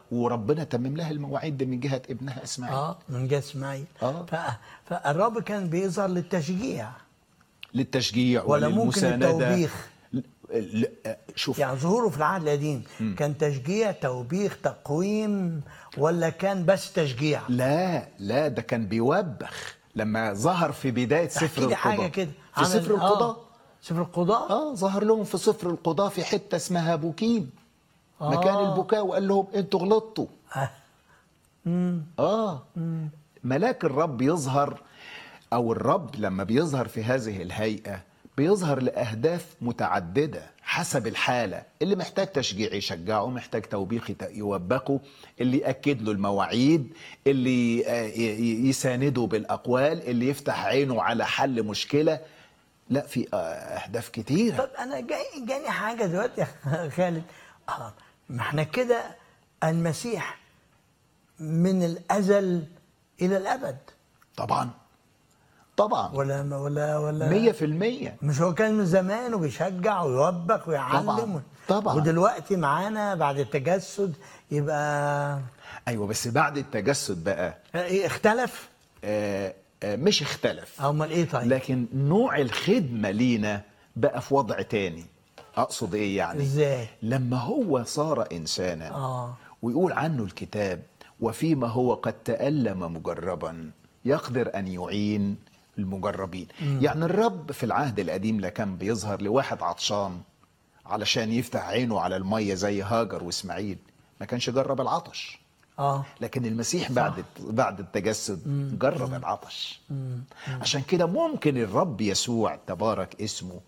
وربنا تمم لها المواعيد دي من جهه ابنها اسماعيل اه من جهه اسماعيل آه. ف- فالرب كان بيظهر للتشجيع للتشجيع ولا ممكن وللمساندة. التوبيخ؟ ل- ل- شوف يعني ظهوره في العهد القديم كان تشجيع توبيخ تقويم ولا كان بس تشجيع لا لا ده كان بيوبخ لما ظهر في بدايه احكي سفر لي حاجه القضاء كده في عن سفر ال- آه، القضاء سفر القضاء اه ظهر لهم في سفر القضاء في حته اسمها بوكيم آه. مكان البكاء وقال لهم انتوا غلطتوا آه. اه ملاك الرب يظهر او الرب لما بيظهر في هذه الهيئه بيظهر لاهداف متعدده حسب الحاله اللي محتاج تشجيع يشجعه محتاج توبيخ يت- يوبخه اللي ياكد له المواعيد اللي آه، ي- ي- يسانده بالاقوال اللي يفتح عينه على حل مشكله لا في آه، اهداف كتيره طب انا جاي جاني حاجه دلوقتي يا خالد اه ما احنا كده المسيح من الازل الى الابد طبعا طبعا ولا ولا ولا مية في المية مش هو كان من زمان وبيشجع ويوبخ ويعلم طبعاً، طبعاً. ودلوقتي معانا بعد التجسد يبقى ايوه بس بعد التجسد بقى ايه اختلف آه، آه، مش اختلف امال ايه طيب لكن نوع الخدمة لينا بقى في وضع تاني أقصد إيه يعني ازاي لما هو صار إنسانا اه ويقول عنه الكتاب وفيما هو قد تألم مجربا يقدر أن يعين المجربين يعني الرب في العهد القديم لا كان بيظهر لواحد عطشان علشان يفتح عينه على المية زي هاجر وإسماعيل ما كانش جرب العطش اه لكن المسيح بعد بعد التجسد جرب العطش عشان كده ممكن الرب يسوع تبارك اسمه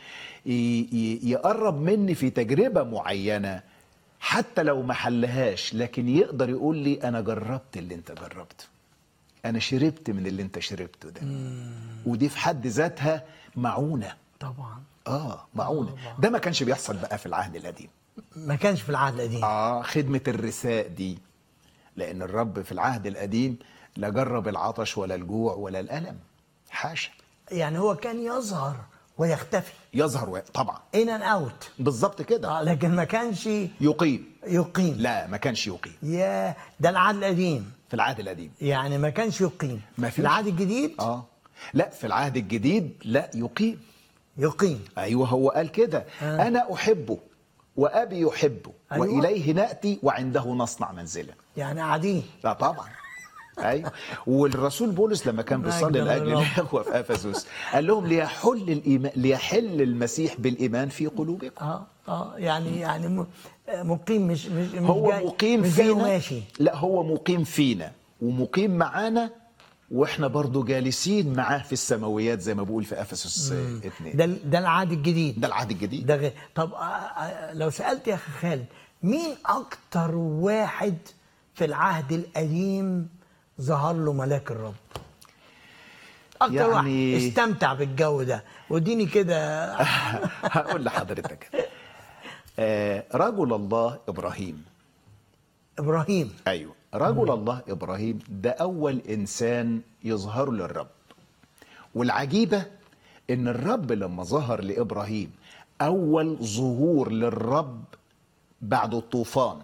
ي- ي- يقرب مني في تجربة معينة حتى لو ما حلهاش لكن يقدر يقول لي أنا جربت اللي أنت جربته أنا شربت من اللي أنت شربته ده ودي في حد ذاتها معونة طبعا آه معونة ده ما كانش بيحصل بقى في العهد القديم ما كانش في العهد القديم آه خدمة الرثاء دي لأن الرب في العهد القديم لا جرب العطش ولا الجوع ولا الألم حاشا يعني هو كان يظهر ويختفي يظهر و... طبعا ان اند اوت بالظبط كده آه لكن ما كانش يقيم يقيم لا ما كانش يقيم يا ده العهد القديم في العهد القديم يعني ما كانش يقيم ما في فيش. العهد الجديد اه لا في العهد الجديد لا يقيم يقيم ايوه هو قال كده آه. انا احبه وابي يحبه أيوة. واليه ناتي وعنده نصنع منزلا يعني قاعدين لا طبعا ايوه والرسول بولس لما كان بيصلي مجد لاجل للرب. الاخوه في افسس قال لهم ليحل الايمان ليحل المسيح بالايمان في قلوبكم اه اه يعني يعني م- مقيم مش مش مش هو جاي مقيم مش جاي فينا وماشي لا هو مقيم فينا ومقيم معانا واحنا برضو جالسين معاه في السماويات زي ما بقول في افسس اثنين ده ده العهد الجديد ده العهد الجديد ده غير طب آه، آه، لو سالت يا اخي خالد مين اكتر واحد في العهد القديم ظهر له ملاك الرب اكتر يعني- واحد استمتع بالجو ده واديني كده هقول لحضرتك آه رجل الله ابراهيم ابراهيم ايوه رجل الله ابراهيم ده اول انسان يظهر للرب والعجيبه ان الرب لما ظهر لابراهيم اول ظهور للرب بعد الطوفان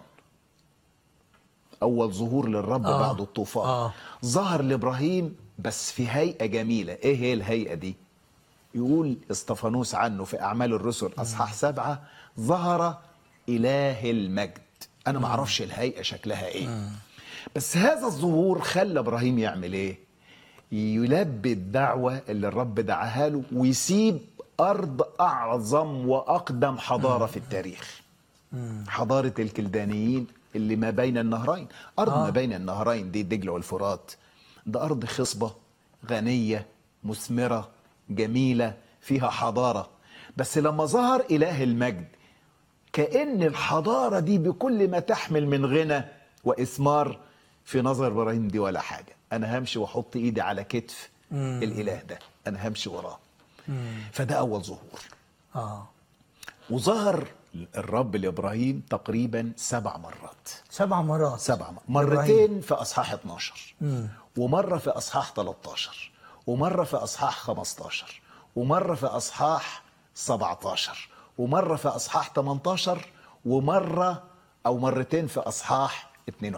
اول ظهور للرب آه. آه. بعد الطوفان آه. آه. ظهر لابراهيم بس في هيئه جميله ايه هي الهيئه دي يقول استفانوس عنه في اعمال الرسل اصحاح سبعة ظهر اله المجد انا ما اعرفش الهيئه شكلها ايه بس هذا الظهور خلى ابراهيم يعمل ايه يلبي الدعوه اللي الرب دعاها له ويسيب ارض اعظم واقدم حضاره في التاريخ حضاره الكلدانيين اللي ما بين النهرين ارض آه. ما بين النهرين دي دجله والفرات ده ارض خصبه غنيه مثمره جميله فيها حضاره بس لما ظهر اله المجد كأن الحضارة دي بكل ما تحمل من غنى وإثمار في نظر إبراهيم دي ولا حاجة أنا همشي وأحط إيدي على كتف الإله ده أنا همشي وراه فده أول ظهور اه وظهر الرب لإبراهيم تقريبا سبع مرات سبع مرات سبع مرات إبراهيم. مرتين في أصحاح 12 ومرة في أصحاح 13 ومرة في أصحاح 15 ومرة في أصحاح 17 ومرة في أصحاح 18 ومرة أو مرتين في أصحاح 22